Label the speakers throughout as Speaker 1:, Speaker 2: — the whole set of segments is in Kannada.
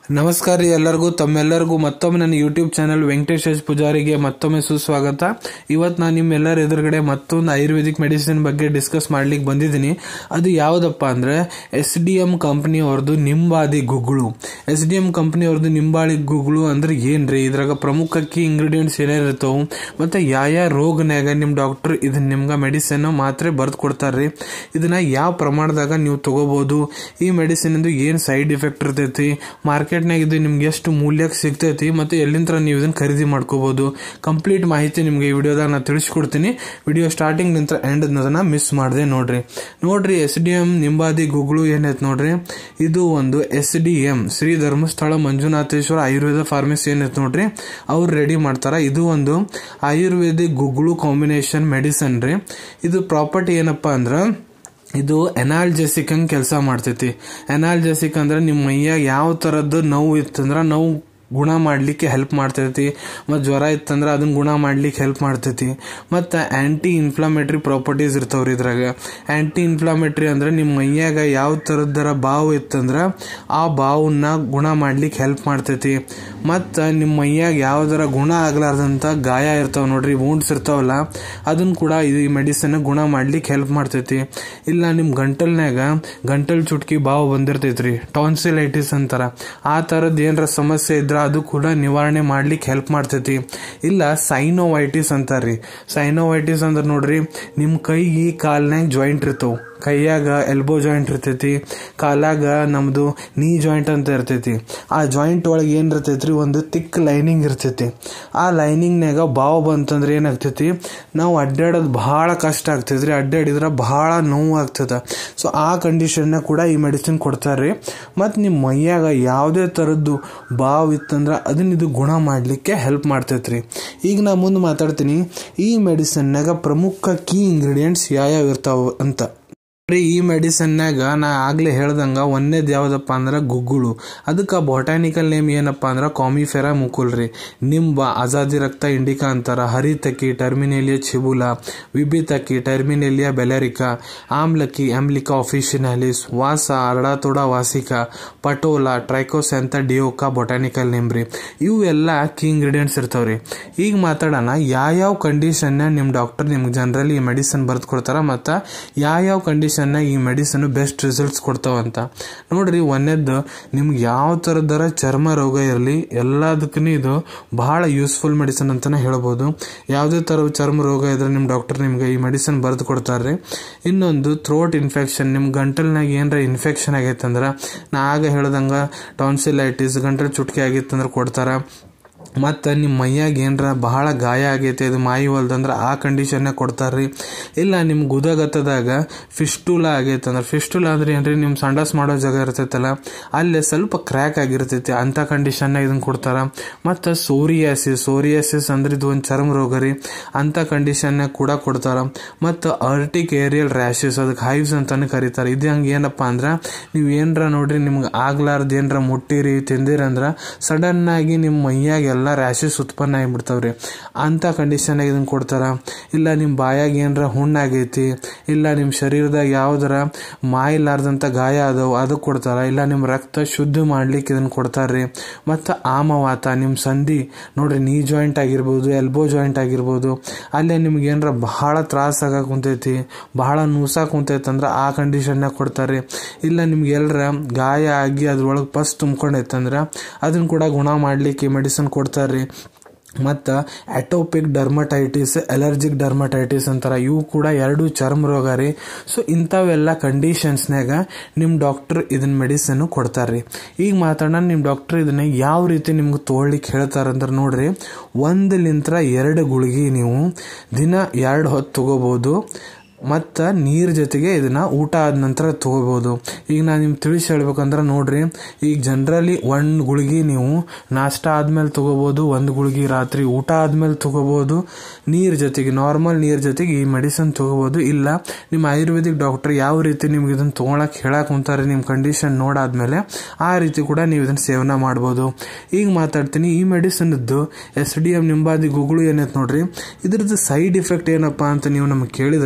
Speaker 1: ನಮಸ್ಕಾರ ರೀ ಎಲ್ಲರಿಗೂ ತಮ್ಮೆಲ್ಲರಿಗೂ ಮತ್ತೊಮ್ಮೆ ನನ್ನ ಯೂಟ್ಯೂಬ್ ಚಾನಲ್ ವೆಂಕಟೇಶ್ ಎಸ್ ಪೂಜಾರಿಗೆ ಮತ್ತೊಮ್ಮೆ ಸುಸ್ವಾಗತ ಇವತ್ತು ನಾನು ನಿಮ್ಮೆಲ್ಲರ ಎದುರುಗಡೆ ಮತ್ತೊಂದು ಆಯುರ್ವೇದಿಕ್ ಮೆಡಿಸಿನ್ ಬಗ್ಗೆ ಡಿಸ್ಕಸ್ ಮಾಡ್ಲಿಕ್ಕೆ ಬಂದಿದ್ದೀನಿ ಅದು ಯಾವುದಪ್ಪ ಅಂದ್ರೆ ಎಸ್ ಡಿ ಎಂ ಕಂಪ್ನಿ ಅವ್ರದ್ದು Nimbadi Guggulu S D M company ಅವ್ರದ್ದು ನಿಂಬಾಳಿ ಗುಗ್ಗಳು ಅಂದ್ರೆ ಏನ್ರಿ ಇದ್ರಾಗ ಪ್ರಮುಖ ಕೀ ಇಂಗ್ರೀಡಿಯೆಂಟ್ಸ್ ಏನೇನಿರ್ತಾವೆ ಮತ್ತೆ ಯಾವ ರೋಗನ್ಯಾಗ ನಿಮ್ಮ ಡಾಕ್ಟರ್ ಇದನ್ನ ನಿಮ್ಗೆ ಮೆಡಿಸಿನ್ ಮಾತ್ರೆ ಬರ್ದು ಕೊಡ್ತಾರ್ರಿ ಇದನ್ನ ಯಾವ ಪ್ರಮಾಣದಾಗ ನೀವು ತಗೋಬಹುದು ಈ ಮೆಡಿಸಿನ್ ಇಂದು ಏನ್ ಸೈಡ್ ಇಫೆಕ್ಟ್ ಇರ್ತೈತಿ ಮಾರ್ಕೆಟ್ನಾಗ ಇದು ನಿಮ್ಗೆ ಎಷ್ಟು ಮೂಲ್ಯಕ್ಕೆ ಸಿಗ್ತೈತಿ ಮತ್ತೆ ಎಲ್ಲಿಂದ ನೀವು ಇದನ್ನ ಖರೀದಿ ಮಾಡ್ಕೋಬಹುದು ಕಂಪ್ಲೀಟ್ ಮಾಹಿತಿ ನಿಮ್ಗೆ ಈ ವಿಡಿಯೋದಾಗ ನಾನು ತಿಳಿಸ್ಕೊಡ್ತೀನಿ ವಿಡಿಯೋ ಸ್ಟಾರ್ಟಿಂಗ್ ನಿಂತ ಎಂಡ್ ಅದನ್ನ ಮಿಸ್ ಮಾಡಿದೆ ನೋಡ್ರಿ ನೋಡ್ರಿ S D M Nimbadi Guggulu ಏನೈತೆ ನೋಡ್ರಿ ಇದು ಒಂದು S D M Shri Dharmasthala Manjunatheshwara Ayurveda pharmacy ಏನೈತೆ ನೋಡ್ರಿ ಅವ್ರು ರೆಡಿ ಮಾಡ್ತಾರ ಇದು ಒಂದು ಆಯುರ್ವೇದಿಕ್ ಗುಗ್ಗಳು ಕಾಂಬಿನೇಷನ್ ಮೆಡಿಸನ್ ರೀ ಇದು ಪ್ರಾಪರ್ಟಿ ಏನಪ್ಪಾ ಅಂದ್ರ ಇದು ಎನಾಲ್ಜೆಸಿಕ್ ಹಂಗೆ ಕೆಲಸ ಮಾಡ್ತೈತಿ ಎನಾಲ್ಜೆಸಿಕ್ ಅಂದ್ರೆ ನಿಮ್ಮ ಮೈಯಾಗ ಯಾವ ಥರದ್ದು ನೋವು ಇತ್ತಂದ್ರೆ ನೋವು ಗುಣ ಮಾಡಲಿಕ್ಕೆ ಹೆಲ್ಪ್ ಮಾಡ್ತೈತಿ ಮತ್ತು ಜ್ವರ ಇತ್ತಂದ್ರೆ ಅದನ್ನ ಗುಣ ಮಾಡ್ಲಿಕ್ಕೆ ಹೆಲ್ಪ್ ಮಾಡ್ತೈತಿ ಮತ್ತು ಆ್ಯಂಟಿ ಇನ್ಫ್ಲಮೇಟ್ರಿ ಪ್ರಾಪರ್ಟೀಸ್ ಇರ್ತಾವ್ರಿ ಇದ್ರಾಗ ಆ್ಯಂಟಿ ಇನ್ಫ್ಲಮೇಟ್ರಿ ಅಂದ್ರೆ ನಿಮ್ಮ ಮೈಯಾಗ ಯಾವ ಥರದ್ದರ ಬಾವು ಇತ್ತಂದ್ರೆ ಆ ಬಾವನ್ನ ಗುಣ ಮಾಡ್ಲಿಕ್ಕೆ ಹೆಲ್ಪ್ ಮಾಡ್ತೈತಿ ಮತ್ತು ನಿಮ್ಮ ಮೈಯಾಗ ಯಾವ್ದಾರ ಗುಣ ಆಗ್ಲಾರ್ದಂಥ ಗಾಯ ಇರ್ತಾವ ನೋಡ್ರಿ ವೂಂಡ್ಸ್ ಇರ್ತಾವಲ್ಲ ಅದನ್ನ ಕೂಡ ಇದು ಈ ಮೆಡಿಸನ್ ಗುಣ ಮಾಡ್ಲಿಕ್ಕೆ ಹೆಲ್ಪ್ ಮಾಡ್ತೈತಿ ಇಲ್ಲ ನಿಮ್ಮ ಗಂಟಲ್ನ್ಯಾಗ ಗಂಟಲ್ ಚುಟ್ಕಿ ಬಾವು ಬಂದಿರ್ತೈತ್ರಿ ಟಾನ್ಸಿಲೈಟಿಸ್ ಅಂತಾರ ಆ ಥರದ್ದು ಏನರ ಸಮಸ್ಯೆ ಇದ್ರ ಅದು ಕೂಡ ನಿವಾರಣೆ ಮಾಡ್ಲಿಕ್ಕೆ ಹೆಲ್ಪ್ ಮಾಡ್ತೈತಿ ಇಲ್ಲ ಸೈನೋವೈಟಿಸ್ ಅಂತಾರ್ರಿ ಸೈನೋವೈಟಿಸ್ ಅಂದ್ರೆ ನೋಡ್ರಿ ನಿಮ್ಮ ಕೈಗೆ ಕಾಲ್ನಾಗ ಜಾಯಿಂಟ್ ಇರ್ತಾವ ಕೈಯಾಗ ಎಲ್ಬೋ ಜಾಯಿಂಟ್ ಇರ್ತೈತಿ ಕಾಲಾಗ ನಮ್ದು ನೀ ಜಾಯಿಂಟ್ ಅಂತ ಇರ್ತೈತಿ ಆ ಜಾಯಿಂಟ್ ಒಳಗೆ ಏನ್ ಇರ್ತೈತ್ರಿ ಒಂದು ತಿಕ್ ಲೈನಿಂಗ್ ಇರ್ತೈತಿ ಆ ಲೈನಿಂಗ್ನಾಗ ಬಾವು ಬಂತಂದ್ರೆ ಏನಾಗ್ತೈತಿ ನಾವು ಅಡ್ಡಾಡೋದು ಬಹಳ ಕಷ್ಟ ಆಗ್ತೈತ್ರಿ ಅಡ್ಡಾಡಿದ್ರೆ ಬಹಳ ನೋವು ಆಗ್ತದ ಸೊ ಆ ಕಂಡೀಷನ್ನ ಕೂಡ ಈ ಮೆಡಿಸಿನ್ ಕೊಡ್ತಾರ್ರಿ ಮತ್ತು ನಿಮ್ಮ ಮೈಯಾಗ ಯಾವುದೇ ಥರದ್ದು ಬಾವು ಇತ್ತಂದ್ರೆ ಅದನ್ನ ಇದು ಗುಣ ಮಾಡಲಿಕ್ಕೆ ಹೆಲ್ಪ್ ಮಾಡ್ತೈತ್ರಿ ಈಗ ನಾ ಮುಂದೆ ಮಾತಾಡ್ತೀನಿ ಈ ಮೆಡಿಸಿನ್ನಾಗ ಪ್ರಮುಖ ಕೀ ಇಂಗ್ರೀಡಿಯೆಂಟ್ಸ್ ಯಾವ್ಯಾವ ಇರ್ತಾವ ಅಂತ ರೀ ಈ ಮೆಡಿಸನ್ನಾಗ ನಾ ಆಗ್ಲೇ ಹೇಳ್ದಂಗ ಒಂದೇದು ಯಾವ್ದಪ್ಪ ಅಂದ್ರೆ ಗುಗ್ಗುಳು ಅದಕ್ಕೆ ಬಾಟಾನಿಕಲ್ ನೇಮ್ ಏನಪ್ಪ ಅಂದ್ರೆ ಕಾಮಿಫೆರಾ ಮುಕುಲ್ ರೀ ನಿಂಬ ಆಜಾದಿ ರಕ್ತ ಇಂಡಿಕಾ ಅಂತಾರ ಹರಿತಕಿ ಟರ್ಮಿನೇಲಿಯಾ ಚಿಬುಲ ವಿಬಿತಕಿ ಟರ್ಮಿನೇಲಿಯಾ ಬೆಲೆರಿಕಾ ಆಮ್ಲಕಿ ಆಮ್ಲಿಕಾ ಆಫಿಷಿನಾಲಿಸ್ ವಾಸ ಅರ್ಡಾತೋಡ ವಾಸಿಕಾ ಪಟೋಲಾ ಟ್ರೈಕೋಸೆಂತ ಡಿಯೋಕಾ ಬೊಟಾನಿಕಲ್ ನೇಮ್ ರೀ ಇವು ಎಲ್ಲ ಕೀ ಇಂಗ್ರೀಡಿಯೆಂಟ್ಸ್ ಇರ್ತಾವ್ರಿ ಈಗ ಮಾತಾಡೋಣ ಯಾವ್ಯಾವ ಕಂಡೀಷನ್ನ ನಿಮ್ಮ ಡಾಕ್ಟರ್ ನಿಮ್ಗೆ ಜನರಲಿ ಈ ಮೆಡಿಸನ್ ಬರ್ದು ಕೊಡ್ತಾರ ಮತ್ತು ಯಾವ್ಯಾವ ಕಂಡೀಷನ್ ಈ ಮೆಡಿಸನ್ ಬೆಸ್ಟ್ ರಿಸಲ್ಟ್ಸ್ ಕೊಡ್ತಾವಂತ ನೋಡ್ರಿ ಒಂದೇದ್ದು ನಿಮ್ಗೆ ಯಾವ ಥರದರ ಚರ್ಮ ರೋಗ ಇರಲಿ ಎಲ್ಲದಕ್ಕೂ ಇದು ಬಹಳ ಯೂಸ್ಫುಲ್ ಮೆಡಿಸನ್ ಅಂತಾನೆ ಹೇಳ್ಬೋದು ಯಾವುದೇ ಥರ ಚರ್ಮ ರೋಗ ಇದ್ರೆ ನಿಮ್ಮ ಡಾಕ್ಟರ್ ನಿಮ್ಗೆ ಈ ಮೆಡಿಸನ್ ಬರೆದು ಕೊಡ್ತಾರೆ ಇನ್ನೊಂದು ಥ್ರೋಟ್ ಇನ್ಫೆಕ್ಷನ್ ನಿಮ್ಮ ಗಂಟಲ್ನಾಗ ಏನರ ಇನ್ಫೆಕ್ಷನ್ ಆಗೈತಂದ್ರೆ ನಾ ಆಗ ಹೇಳ್ದಂಗೆ ಟಾನ್ಸಿಲೈಟಿಸ್ ಗಂಟಲು ಚುಟ್ಕಿ ಆಗಿತ್ತಂದ್ರೆ ಕೊಡ್ತಾರ ಮತ್ತು ನಿಮ್ಮ ಮೈಯಾಗ ಏನರ ಬಹಳ ಗಾಯ ಆಗೈತೆ ಅದು ಮಾಯಿ ಹೊಲ್ದಂದ್ರೆ ಆ ಕಂಡೀಷನ್ನ ಕೊಡ್ತಾರ್ರಿ ಇಲ್ಲ ನಿಮ್ಮ ಗುದಗತ್ತದಾಗ ಫಿಸ್ಟುಲಾ ಆಗೈತೆ ಅಂದ್ರೆ ಫಿಸ್ಟುಲಾ ಅಂದ್ರೆ ಏನ್ರಿ ನಿಮ್ಮ ಸಂಡಾಸ್ ಮಾಡೋ ಜಾಗ ಇರ್ತೈತಲ್ಲ ಅಲ್ಲೇ ಸ್ವಲ್ಪ ಕ್ರ್ಯಾಕ್ ಆಗಿರ್ತೈತಿ ಅಂಥ ಕಂಡೀಷನ್ನ ಇದನ್ನು ಕೊಡ್ತಾರ ಮತ್ತು ಸೋರಿಯಾಸಿಸ್ ಸೋರಿಯಾಸಿಸ್ ಅಂದ್ರೆ ಇದು ಒಂದು ಚರ್ಮ ರೋಗ ರೀ ಅಂಥ ಕಂಡೀಷನ್ನ ಕೂಡ ಕೊಡ್ತಾರ ಮತ್ತು ಅರ್ಟಿಕ್ ಏರಿಯಲ್ ರ್ಯಾಶಸ್ ಅದಕ್ಕೆ ಹೈವ್ಸ್ ಅಂತಾನೆ ಕರೀತಾರೆ ಇದು ಹಂಗೆ ಏನಪ್ಪ ಅಂದ್ರೆ ನೀವು ಏನರ ನೋಡ್ರಿ ನಿಮ್ಗೆ ಆಗ್ಲಾರ್ದು ಏನರ ಮುಟ್ಟಿರಿ ತಿಂದಿರಂದ್ರೆ ಸಡನ್ ಆಗಿ ನಿಮ್ಮ ಮೈಯಾಗ ಎಲ್ಲ ರ್ಯಾಶಸ್ ಉತ್ಪನ್ನ ಆಗಿಬಿಡ್ತಾವ್ರಿ ಅಂಥ ಕಂಡೀಷನ್ ಇದನ್ನ ಕೊಡ್ತಾರ ಇಲ್ಲ ನಿಮ್ಮ ಬಾಯಾಗ ಏನರ ಹುಣ್ಣಾಗೈತಿ ಇಲ್ಲ ನಿಮ್ಮ ಶರೀರದಾಗ ಯಾವ್ದಾರ ಮಾಯಿಲಾರ್ದಂಥ ಗಾಯ ಅದಾವ ಅದಕ್ಕೆ ಕೊಡ್ತಾರ ಇಲ್ಲ ನಿಮ್ಮ ರಕ್ತ ಶುದ್ಧ ಮಾಡ್ಲಿಕ್ಕೆ ಇದನ್ನ ಕೊಡ್ತಾರ್ರಿ ಮತ್ತು ಆಮವಾತ ನಿಮ್ಮ ಸಂಧಿ ನೋಡ್ರಿ ನೀ ಜಾಯಿಂಟ್ ಆಗಿರ್ಬೋದು ಎಲ್ಬೋ ಜಾಯಿಂಟ್ ಆಗಿರ್ಬೋದು ಅಲ್ಲೇ ನಿಮ್ಗೆ ಏನರ ಬಹಳ ತ್ರಾಸ ಆಗ ಕುಂತೈತಿ ಬಹಳ ನೂಸಾಕ ಕುಂತೈತಿ ಅಂದ್ರೆ ಆ ಕಂಡೀಷನ್ನಾಗ ಕೊಡ್ತಾರೆ ಇಲ್ಲ ನಿಮ್ಗೆ ಎಲ್ಲರ ಗಾಯ ಆಗಿ ಅದ್ರೊಳಗೆ ಪಸ್ ತುಂಬ್ಕೊಂಡೈತಂದ್ರೆ ಅದನ್ನ ಕೂಡ ಗುಣ ಮಾಡ್ಲಿಕ್ಕೆ ಮೆಡಿಸಿನ್ ಕೊಡ್ತಾರ್ರಿ ಮತ್ತು ಅಟೋಪಿಕ್ ಡರ್ಮಟೈಟಿಸ್ ಎಲರ್ಜಿಕ್ ಡರ್ಮಟೈಟಿಸ್ ಅಂತಾರ ಇವು ಕೂಡ ಎರಡು ಚರ್ಮ ರೋಗ ರೀ ಸೊ ಇಂಥವೆಲ್ಲ ಕಂಡೀಷನ್ಸ್ನಾಗ ನಿಮ್ಮ ಡಾಕ್ಟರ್ ಇದನ್ನ ಮೆಡಿಸನ್ ಕೊಡ್ತಾರ್ರಿ ಈಗ ಮಾತಾಡೋಣ ನಿಮ್ಮ ಡಾಕ್ಟರ್ ಇದನ್ನ ಯಾವ ರೀತಿ ನಿಮ್ಗೆ ತೊಗೊಳ್ಲಿಕ್ಕೆ ಹೇಳ್ತಾರಂದ್ರೆ ನೋಡ್ರಿ ಒಂದಲಿಂತ್ರ ಎರಡು ಗುಳಿಗೆ ನೀವು ದಿನ ಎರಡು ಹೊತ್ತು ತಗೋಬೋದು ಮತ್ತು ನೀರು ಜೊತೆಗೆ ಇದನ್ನ ಊಟ ಆದ ನಂತರ ತಗೋಬೋದು ಈಗ ನಾನು ನಿಮ್ಗೆ ತಿಳಿಸಿ ಹೇಳ್ಬೇಕಂದ್ರೆ ನೋಡ್ರಿ ಈಗ ಜನರಲಿ ಒಂದು ಗುಳಿಗೆ ನೀವು ನಾಷ್ಟ ಆದ್ಮೇಲೆ ತಗೋಬೋದು ಒಂದು ಗುಳಿಗೆ ರಾತ್ರಿ ಊಟ ಆದ್ಮೇಲೆ ತಗೋಬೋದು ನೀರು ಜೊತೆಗೆ ನಾರ್ಮಲ್ ನೀರು ಜೊತೆಗೆ ಈ ಮೆಡಿಸಿನ್ ತಗೋಬೋದು ಇಲ್ಲ ನಿಮ್ಮ ಆಯುರ್ವೇದಿಕ್ ಡಾಕ್ಟರ್ ಯಾವ ರೀತಿ ನಿಮ್ಗೆ ಇದನ್ನ ತೊಗೊಳಕ್ ಹೇಳಕ್ ಕುಂತಾರೆ ನಿಮ್ಮ ಕಂಡೀಷನ್ ನೋಡಾದ್ಮೇಲೆ ಆ ರೀತಿ ಕೂಡ ನೀವು ಇದನ್ನ ಸೇವನೆ ಮಾಡ್ಬೋದು ಈಗ ಮಾತಾಡ್ತೀನಿ ಈ ಮೆಡಿಸಿನ್ ಇದ್ದು S D M Nimbadi Guggulu ಏನೈತೆ ನೋಡ್ರಿ ಇದ್ರದ್ದು ಸೈಡ್ ಇಫೆಕ್ಟ್ ಏನಪ್ಪಾ ಅಂತ ನೀವು ನಮ್ಗೆ ಕೇಳಿದ್ರೆ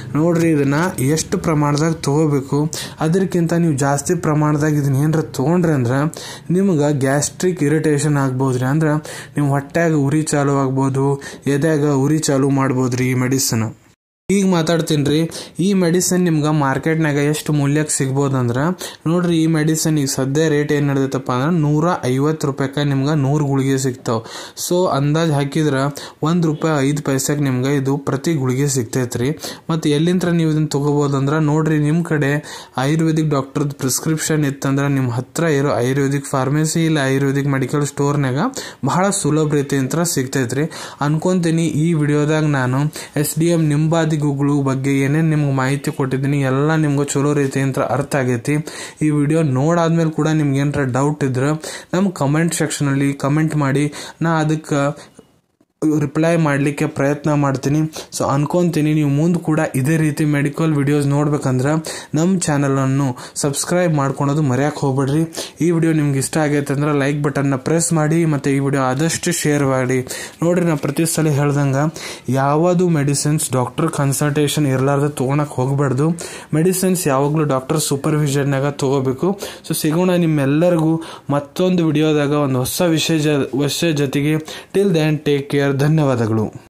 Speaker 1: ನೋಡ್ರಿ ಇದನ್ನ ಎಷ್ಟು ಪ್ರಮಾಣದಾಗ ತಗೋಬೇಕು ಅದಕ್ಕಿಂತ ನೀವು ಜಾಸ್ತಿ ಪ್ರಮಾಣದಾಗ ಇದನ್ನ ಏನಾರ ತೊಗೊಂಡ್ರಿ ಅಂದ್ರೆ ನಿಮ್ಗೆ ಗ್ಯಾಸ್ಟ್ರಿಕ್ ಇರಿಟೇಷನ್ ಆಗ್ಬೋದ್ರಿ ಅಂದ್ರೆ ನೀವು ಹೊಟ್ಯಾಗ ಉರಿ ಚಾಲು ಆಗ್ಬೋದು ಎದ್ಯಾಗ ಉರಿ ಚಾಲು ಮಾಡ್ಬೋದ್ರಿ ಈ ಮೆಡಿಸನ್ ಈಗ ಮಾತಾಡ್ತೀನಿ ರೀ ಈ ಮೆಡಿಸಿನ್ ನಿಮ್ಗೆ ಮಾರ್ಕೆಟ್ನಾಗ ಎಷ್ಟು ಮೂಲ್ಯಕ್ಕೆ ಸಿಗ್ಬೋದಂದ್ರೆ ನೋಡ್ರಿ ಈ ಮೆಡಿಸಿನ್ ಈಗ ಸದ್ಯ ರೇಟ್ ಏನು ನಡೆದೈತಪ್ಪ ಅಂದ್ರೆ ನೂರ ಐವತ್ತು ರೂಪಾಯಿಗೆ ನಿಮ್ಗೆ ನೂರು ಗುಳಿಗೆ ಸಿಗ್ತಾವೆ ಸೊ ಅಂದಾಜು ಹಾಕಿದ್ರೆ ಒಂದು ರೂಪಾಯಿ ಐದು ಪೈಸೆಗೆ ನಿಮ್ಗೆ ಇದು ಪ್ರತಿ ಗುಳಿಗೆ ಸಿಗ್ತೈತೆ ರೀ ಮತ್ತು ಎಲ್ಲಿಂದ ನೀವು ಇದನ್ನು ತೊಗೋಬೋದಂದ್ರೆ ನೋಡ್ರಿ ನಿಮ್ಮ ಕಡೆ ಆಯುರ್ವೇದಿಕ್ ಡಾಕ್ಟರ್ದು ಪ್ರಿಸ್ಕ್ರಿಪ್ಷನ್ ಇತ್ತಂದ್ರೆ ನಿಮ್ಮ ಹತ್ರ ಇರೋ ಆಯುರ್ವೇದಿಕ್ ಫಾರ್ಮಸಿ ಇಲ್ಲ ಆಯುರ್ವೇದಿಕ್ ಮೆಡಿಕಲ್ ಸ್ಟೋರ್ನಾಗ ಬಹಳ ಸುಲಭ ರೀತಿಯಿಂದ ಸಿಗ್ತೈತೆ ರೀ ಅನ್ಕೊಂತೀನಿ ಈ ವಿಡಿಯೋದಾಗ ನಾನು ಎಸ್ ಡಿ ಎಮ್ ನಿಂಬಾದಿಗುಗಳು ಬಗ್ಗೆ ಏನೇನು ನಿಮ್ಗೆ ಮಾಹಿತಿ ಕೊಟ್ಟಿದ್ದೀನಿ ಎಲ್ಲ ನಿಮ್ಗೆ ಚಲೋ ರೀತಿಯಿಂದ ಅರ್ಥ ಆಗೈತಿ ಈ ವಿಡಿಯೋ ನೋಡಾದ್ಮೇಲೆ ಕೂಡ ನಿಮ್ಗೆ ಏನಾರ ಡೌಟ್ ಇದ್ರೆ ನಮ್ಮ ಕಮೆಂಟ್ ಸೆಕ್ಷನಲ್ಲಿ ಕಮೆಂಟ್ ಮಾಡಿ ನಾ ಅದಕ್ಕೆ ರಿಪ್ಲೈ ಮಾಡಲಿಕ್ಕೆ ಪ್ರಯತ್ನ ಮಾಡ್ತೀನಿ ಸೊ ಅನ್ಕೊಂತೀನಿ ನೀವು ಮುಂದೆ ಕೂಡ ಇದೇ ರೀತಿ ಮೆಡಿಕಲ್ ವಿಡಿಯೋಸ್ ನೋಡ್ಬೇಕಂದ್ರೆ ನಮ್ಮ ಚಾನಲನ್ನು ಸಬ್ಸ್ಕ್ರೈಬ್ ಮಾಡ್ಕೊಳೋದು ಮರೆಯಕ್ಕೆ ಹೋಗ್ಬೇಡ್ರಿ ಈ ವಿಡಿಯೋ ನಿಮ್ಗೆ ಇಷ್ಟ ಆಗೈತೆ ಅಂದ್ರೆ ಲೈಕ್ ಬಟನ್ನ ಪ್ರೆಸ್ ಮಾಡಿ ಮತ್ತು ಈ ವಿಡಿಯೋ ಆದಷ್ಟು ಶೇರ್ ಮಾಡಿ ನೋಡ್ರಿ ನಾ ಪ್ರತಿ ಸಲ ಹೇಳ್ದಂಗೆ ಯಾವುದು ಮೆಡಿಸಿನ್ಸ್ ಡಾಕ್ಟರ್ ಕನ್ಸಲ್ಟೇಷನ್ ಇರಲಾರ್ದು ತೊಗೊಳಕ್ಕೆ ಹೋಗ್ಬಾರ್ದು ಮೆಡಿಸಿನ್ಸ್ ಯಾವಾಗಲೂ ಡಾಕ್ಟರ್ ಸೂಪರ್ವಿಷನ್ನಾಗ ತಗೋಬೇಕು ಸೊ ಸಿಗೋಣ ನಿಮ್ಮೆಲ್ಲರಿಗೂ ಮತ್ತೊಂದು ವಿಡಿಯೋದಾಗ ಒಂದು ಹೊಸ ವಿಷಯ ಜ ವಿಷಯ ಜೊತೆಗೆ ಟಿಲ್ ದೆನ್ ಟೇಕ್ ಕೇರ್ ಧನ್ಯವಾದಗಳು